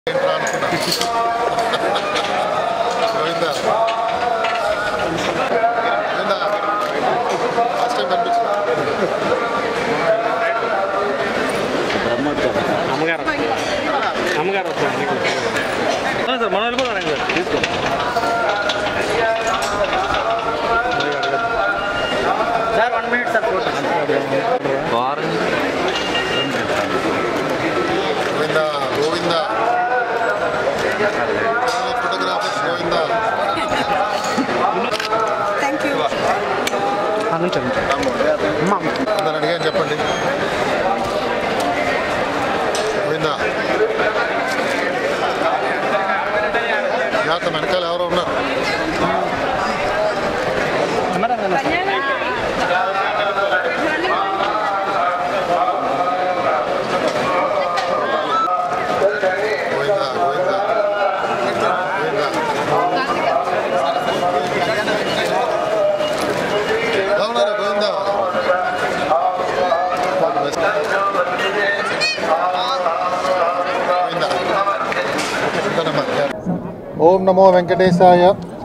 ఏంట్రా అనుకున్నా Govinda Govinda last time కనిపించింది అమ్మగారు అమ్మగారు వస్తారు నీకు అవును సార్ మనం వెళ్ళిపోతాం సార్ తీసుకో sir one minute sir photo Govinda Govinda photographers Govinda thank you అందరు అడిగాను చెప్పండి గోవిందా జాగ్రత్త వెనకాల ఎవరో ఉన్నారు గోవిందా గోవిందా గోవిందా ఎలా ఉన్నారు గోవిందా గోవిందా ఉంటానమ్మా. ఓం నమో వెంకటేశాయ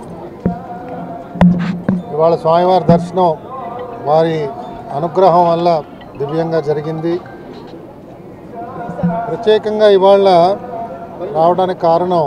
ఇవాళ స్వామివారి దర్శనం వారి అనుగ్రహం వల్ల దివ్యంగా జరిగింది ప్రత్యేకంగా ఇవాళ రావడానికి కారణం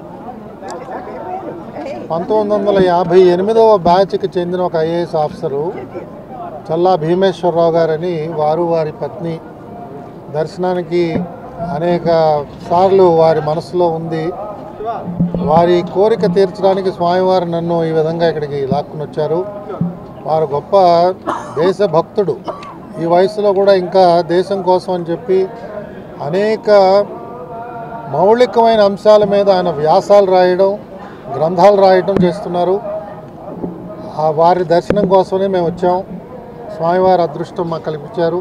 పంతొమ్మిది వందల యాభై ఎనిమిదవ బ్యాచ్కి చెందిన ఒక ఐఏఎస్ ఆఫీసరు చల్లా భీమేశ్వరరావు గారని వారు వారి పత్ని దర్శనానికి అనేక సార్లు వారి మనసులో ఉంది వారి కోరిక తీర్చడానికి స్వామివారు నన్ను ఈ విధంగా ఇక్కడికి లాక్కుని వచ్చారు వారు గొప్ప దేశభక్తుడు ఈ వయసులో కూడా ఇంకా దేశం కోసం అని చెప్పి అనేక మౌలికమైన అంశాల మీద ఆయన వ్యాసాలు రాయడం గ్రంథాలు రాయడం చేస్తున్నారు ఆ వారి దర్శనం కోసమే మేము వచ్చాం స్వామివారి అదృష్టం మాకు కల్పించారు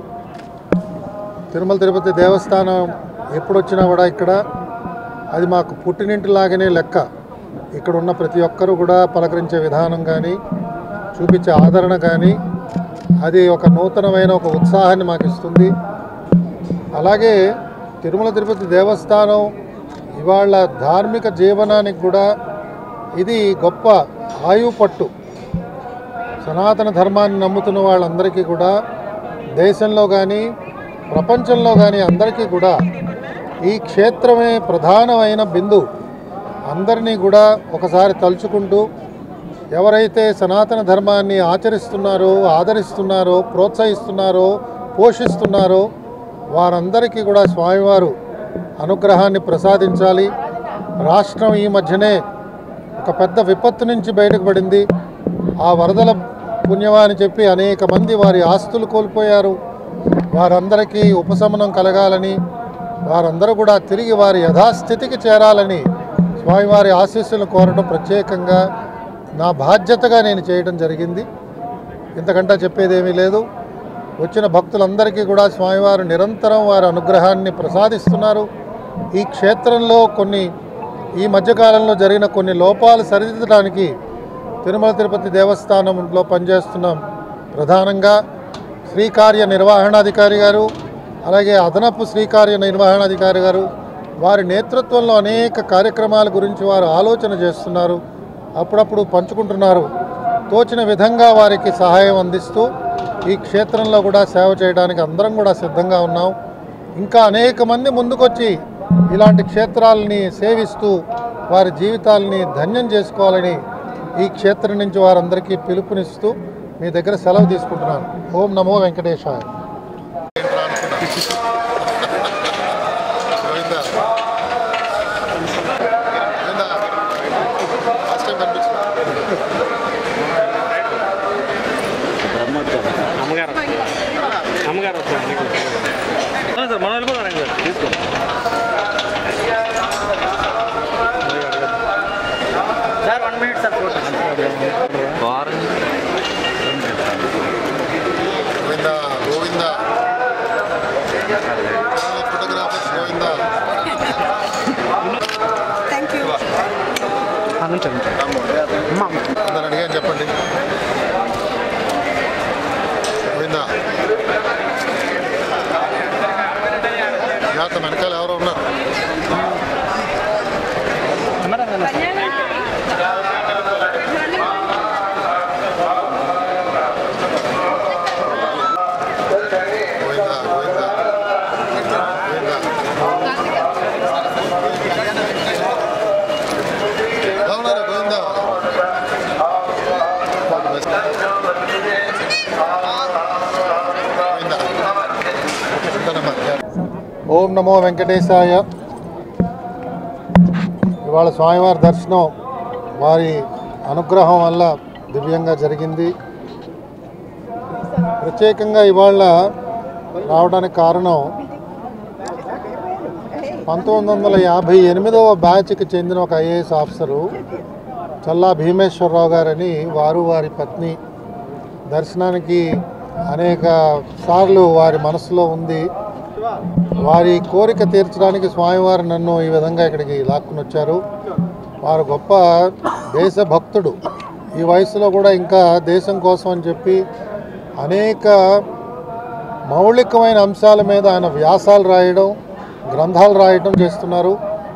తిరుమల తిరుపతి దేవస్థానం ఎప్పుడు వచ్చినా కూడా ఇక్కడ అది మాకు పుట్టినింటిలాగానే లెక్క ఇక్కడ ఉన్న ప్రతి ఒక్కరూ కూడా పలకరించే విధానం కానీ చూపించే ఆదరణ కానీ అది ఒక నూతనమైన ఒక ఉత్సాహాన్ని మాకు ఇస్తుంది అలాగే తిరుమల తిరుపతి దేవస్థానం ఇవాళ ధార్మిక జీవనానికి కూడా ఇది గొప్ప ఆయువు పట్టు సనాతన ధర్మాన్ని నమ్ముతున్న వాళ్ళందరికీ కూడా దేశంలో కానీ ప్రపంచంలో కానీ అందరికీ కూడా ఈ క్షేత్రమే ప్రధానమైన బిందు అందరినీ కూడా ఒకసారి తలుచుకుంటూ ఎవరైతే సనాతన ధర్మాన్ని ఆచరిస్తున్నారో ఆదరిస్తున్నారో ప్రోత్సహిస్తున్నారో పోషిస్తున్నారో వారందరికీ కూడా స్వామివారు అనుగ్రహాన్ని ప్రసాదించాలి రాష్ట్రం ఈ మధ్యనే ఒక పెద్ద విపత్తు నుంచి బయటకు పడింది ఆ వరదల పుణ్యమా అని చెప్పి అనేక మంది వారి ఆస్తులు కోల్పోయారు వారందరికీ ఉపశమనం కలగాలని వారందరూ కూడా తిరిగి వారి యథాస్థితికి చేరాలని స్వామివారి ఆశీస్సులను కోరడం ప్రత్యేకంగా నా బాధ్యతగా నేను చేయడం జరిగింది ఇంతకంటే చెప్పేదేమీ లేదు వచ్చిన భక్తులందరికీ కూడా స్వామివారు నిరంతరం వారి అనుగ్రహాన్ని ప్రసాదిస్తున్నారు ఈ క్షేత్రంలో కొన్ని ఈ మధ్యకాలంలో జరిగిన కొన్ని లోపాలు సరిదిద్దడానికి తిరుమల తిరుపతి దేవస్థానంలో పనిచేస్తున్న ప్రధానంగా శ్రీకార్య నిర్వహణాధికారి గారు అలాగే అదనపు శ్రీకార్య నిర్వహణాధికారి గారు వారి నేతృత్వంలో అనేక కార్యక్రమాల గురించి వారు ఆలోచన చేస్తున్నారు అప్పుడప్పుడు పంచుకుంటున్నారు తోచిన విధంగా వారికి సహాయం అందిస్తూ ఈ క్షేత్రంలో కూడా సేవ చేయడానికి అందరం కూడా సిద్ధంగా ఉన్నాం ఇంకా అనేక మంది ముందుకొచ్చి ఇలాంటి క్షేత్రాలని సేవిస్తూ వారి జీవితాలని ధన్యం చేసుకోవాలని ఈ క్షేత్రం నుంచి వారందరికీ పిలుపునిస్తూ మీ దగ్గర సెలవు తీసుకుంటున్నాను ఓం నమో వెంకటేశాయ గోవిందా గోవిందా లాస్ట్ టైం కనిపించింది అమ్మగారు అమ్మగారు వస్తారు నీకు అవును సార్ మనం వెళ్ళిపోతాం సార్ తీసుకో sir one minute sir photo Govinda Govinda photographers Govinda thank you అందరు అడిగాను చెప్పండి గోవిందా జాగ్రత్త వెనకాల ఎవరో ఉన్నారు నమో వెంకటేశాయ ఇవాళ స్వామివారి దర్శనం వారి అనుగ్రహం వల్ల దివ్యంగా జరిగింది ప్రత్యేకంగా ఇవాళ రావడానికి కారణం పంతొమ్మిది వందల యాభై ఎనిమిదవ బ్యాచ్కి చెందిన ఒక ఐఏఎస్ ఆఫీసరు చల్లా భీమేశ్వరరావు గారని వారు వారి పత్ని దర్శనానికి అనేక సార్లు వారి మనసులో ఉంది వారి కోరిక తీర్చడానికి స్వామివారు నన్ను ఈ విధంగా ఇక్కడికి లాక్కుని వచ్చారు వారు గొప్ప దేశభక్తుడు ఈ వయసులో కూడా ఇంకా దేశం కోసం అని చెప్పి అనేక మౌలికమైన అంశాల మీద ఆయన వ్యాసాలు రాయడం గ్రంథాలు రాయడం చేస్తున్నారు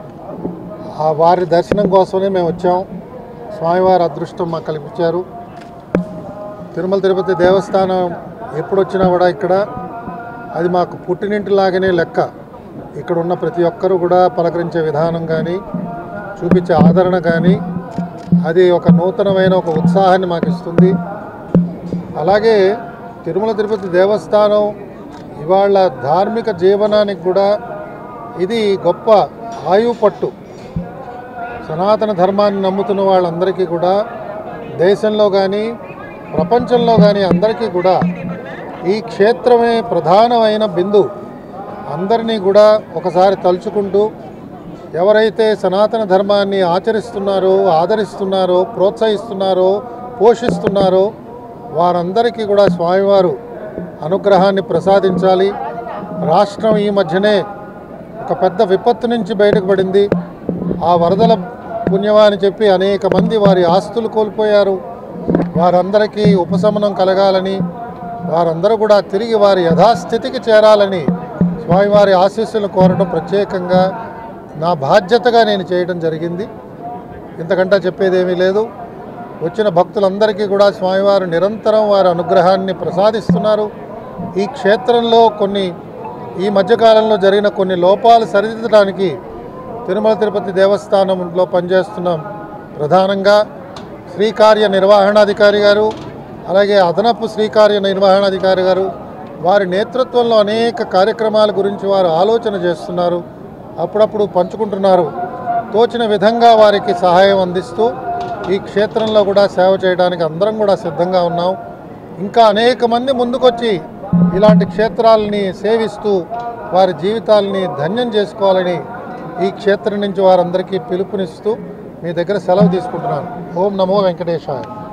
ఆ వారి దర్శనం కోసమే మేము వచ్చాం స్వామివారి అదృష్టం మాకు కల్పించారు తిరుమల తిరుపతి దేవస్థానం ఎప్పుడు వచ్చినా కూడా ఇక్కడ అది మాకు పుట్టినింటిలాగానే లెక్క ఇక్కడ ఉన్న ప్రతి ఒక్కరూ కూడా పలకరించే విధానం కానీ చూపించే ఆదరణ కానీ అది ఒక నూతనమైన ఒక ఉత్సాహాన్ని మాకు ఇస్తుంది అలాగే తిరుమల తిరుపతి దేవస్థానం ఇవాళ ధార్మిక జీవనానికి కూడా ఇది గొప్ప ఆయువు పట్టు సనాతన ధర్మాన్ని నమ్ముతున్న వాళ్ళందరికీ కూడా దేశంలో కానీ ప్రపంచంలో కానీ అందరికీ కూడా ఈ క్షేత్రమే ప్రధానమైన బిందు అందరినీ కూడా ఒకసారి తలుచుకుంటూ ఎవరైతే సనాతన ధర్మాన్ని ఆచరిస్తున్నారో ఆదరిస్తున్నారో ప్రోత్సహిస్తున్నారో పోషిస్తున్నారో వారందరికీ కూడా స్వామివారు అనుగ్రహాన్ని ప్రసాదించాలి రాష్ట్రం ఈ మధ్యనే ఒక పెద్ద విపత్తు నుంచి బయటకు పడింది ఆ వరదల పుణ్యమా అని చెప్పి అనేక మంది వారి ఆస్తులు కోల్పోయారు వారందరికీ ఉపశమనం కలగాలని వారందరూ కూడా తిరిగి వారి యథాస్థితికి చేరాలని స్వామివారి ఆశీస్సులు కోరడం ప్రత్యేకంగా నా బాధ్యతగా నేను చేయడం జరిగింది ఇంతకంటే చెప్పేదేమీ లేదు వచ్చిన భక్తులందరికీ కూడా స్వామివారు నిరంతరం వారి అనుగ్రహాన్ని ప్రసాదిస్తున్నారు ఈ క్షేత్రంలో కొన్ని ఈ మధ్యకాలంలో జరిగిన కొన్ని లోపాలు సరిదిద్దడానికి తిరుమల తిరుపతి దేవస్థానంలో పనిచేస్తున్న ప్రధానంగా శ్రీకార్య నిర్వహణాధికారి గారు అలాగే అదనపు శ్రీకార్య నిర్వహణాధికారి గారు వారి నేతృత్వంలో అనేక కార్యక్రమాల గురించి వారు ఆలోచన చేస్తున్నారు అప్పుడప్పుడు పంచుకుంటున్నారు తోచిన విధంగా వారికి సహాయం అందిస్తూ ఈ క్షేత్రంలో కూడా సేవ చేయడానికి అందరం కూడా సిద్ధంగా ఉన్నాం ఇంకా అనేక మంది ముందుకొచ్చి ఇలాంటి క్షేత్రాలని సేవిస్తూ వారి జీవితాలని ధన్యం చేసుకోవాలని ఈ క్షేత్రం నుంచి వారందరికీ పిలుపునిస్తూ మీ దగ్గర సెలవు తీసుకుంటున్నాను ఓం నమో వెంకటేశాయ